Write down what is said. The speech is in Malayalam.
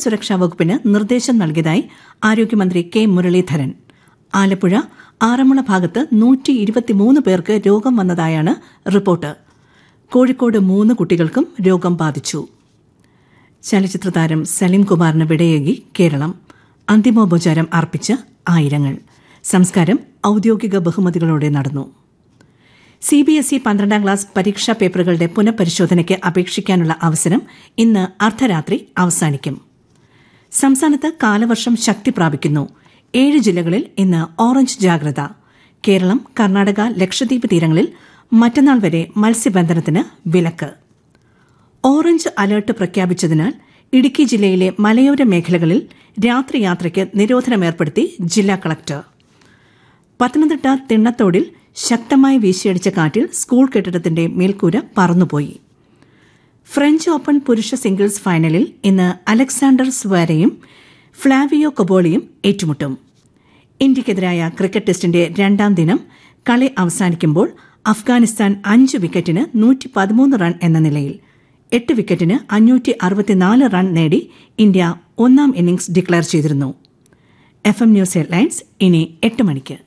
ഭക്ഷ്യസുരക്ഷാ വകുപ്പിന് നിർദ്ദേശം നൽകിയതായി ആരോഗ്യമന്ത്രി കെ മുരളീധരൻ ആലപ്പുഴ ആറന്മുള ഭാഗത്ത് നൂറ്റി ഇരുപത്തിമൂന്ന് പേർക്ക് രോഗം വന്നതായാണ് റിപ്പോർട്ട് കോഴിക്കോട് മൂന്ന് കുട്ടികൾക്കും രോഗം ബാധിച്ചു ചലച്ചിത്ര താരം സലീം കുമാറിന് വിടയേകി കേരളം അന്തിമോപചാരം അർപ്പിച്ച് ആയിരങ്ങൾ സംസ്കാരം ഔദ്യോഗിക ബഹുമതികളോടെ നടന്നു സി ബി എസ് ഇ പന്ത്രണ്ടാം ക്ലാസ് പരീക്ഷാ പേപ്പറുകളുടെ പുനഃപരിശോധനയ്ക്ക് അപേക്ഷിക്കാനുള്ള അവസരം ഇന്ന് അർദ്ധരാത്രി അവസാനിക്കും സംസ്ഥാനത്ത് കാലവർഷം ശക്തി പ്രാപിക്കുന്നു ഏഴ് ജില്ലകളിൽ ഇന്ന് ഓറഞ്ച് ജാഗ്രത കേരളം കർണാടക ലക്ഷദ്വീപ് തീരങ്ങളിൽ മറ്റന്നാൾ വരെ മത്സ്യബന്ധനത്തിന് വിലക്ക് ഓറഞ്ച് അലർട്ട് പ്രഖ്യാപിച്ചതിനാൽ ഇടുക്കി ജില്ലയിലെ മലയോര മേഖലകളിൽ രാത്രി യാത്രയ്ക്ക് നിരോധനമേർപ്പെടുത്തി ജില്ലാ കളക്ടർ പത്തനംതിട്ട തിണ്ണത്തോടിൽ ശക്തമായി വീശിയടിച്ച കാറ്റിൽ സ്കൂൾ കെട്ടിടത്തിന്റെ മേൽക്കൂര പറന്നുപോയി ഫ്രഞ്ച് ഓപ്പൺ പുരുഷ സിംഗിൾസ് ഫൈനലിൽ ഇന്ന് അലക്സാണ്ടർ സ്വാരയും ഫ്ലാവിയോ കൊബോളിയും ഏറ്റുമുട്ടും ഇന്ത്യയ്ക്കെതിരായ ക്രിക്കറ്റ് ടെസ്റ്റിന്റെ രണ്ടാം ദിനം കളി അവസാനിക്കുമ്പോൾ അഫ്ഗാനിസ്ഥാൻ അഞ്ച് വിക്കറ്റിന് നൂറ്റി പതിമൂന്ന് റൺ എന്ന നിലയിൽ എട്ട് വിക്കറ്റിന് അഞ്ഞൂറ്റി അറുപത്തിനാല് റൺ നേടി ഇന്ത്യ ഒന്നാം ഇന്നിംഗ്സ് ഡിക്ലയർ ചെയ്തിരുന്നു എഫ് എം ന്യൂസ് ഹെഡ്ലൈൻസ് ഇനി എട്ട് മണിക്ക്